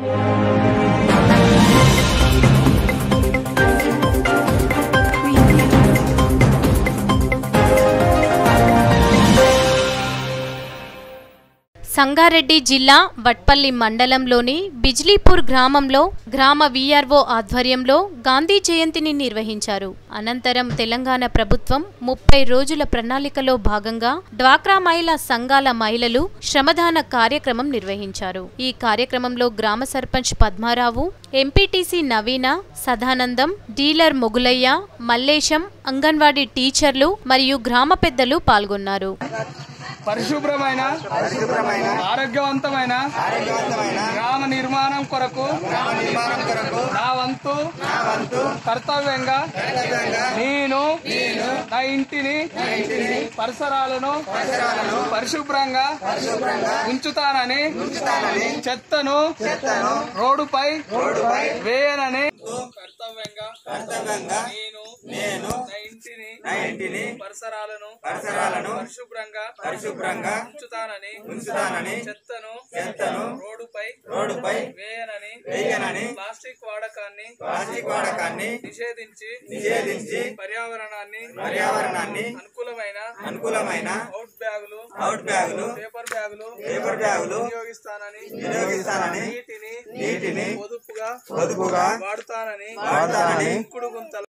సంగారెడ్డి జిల్లా వట్పల్లి మండలంలోని బిజ్లీపూర్ గ్రామంలో గ్రామ వీఆర్ఓ ఆధ్వర్యంలో గాంధీ జయంతిని నిర్వహించారు అనంతరం తెలంగాణ ప్రభుత్వం ముప్పై రోజుల ప్రణాళికలో భాగంగా డ్వాక్రా మహిళా సంఘాల మహిళలు శ్రమదాన కార్యక్రమం నిర్వహించారు ఈ కార్యక్రమంలో గ్రామ సర్పంచ్ పద్మారావు ఎంపీటీసీ నవీన సదానందం డీలర్ మొగులయ్య మల్లేశం అంగన్వాడీ టీచర్లు మరియు గ్రామ పెద్దలు పాల్గొన్నారు పరిశుభ్రమైన ఆరోగ్యవంతమైన గ్రామ నిర్మాణం కొరకు నా వంతు కర్తవ్యంగా నేను నా ఇంటిని పరిసరాలను పరిశుభ్రంగా ఉంచుతానని చెత్తను రోడ్డుపై వేయనని కర్తవ్యంగా నేను నేను నా ఇంటిని నా ఇంటిని పరిసరాలను పరిసరాలను పరిశుభ్రంగా పరిశుభ్రంగా ఉంచుతానని ఉంచుతానని చెత్తను చెత్తను రోడ్డుపై రోడ్డుపై వేయనని వేయనని ప్లాస్టిక్ వాడకాన్ని ప్లాస్టిక్ వాడకాన్ని నిషేధించి నిషేధించి పర్యావరణాన్ని పర్యావరణాన్ని అనుకూలమైన అనుకూలమైన అవుట్ బ్యాగులు అవుట్ బ్యాగులు పేపర్ బ్యాగులు పేపర్ బ్యాగులు వినియోగిస్తానని వినియోగిస్తానని నీటిని నీటిని పొదుపుగా పొదుపుగా వాడుతానని వాడతానని ఇంకుడు గుంతల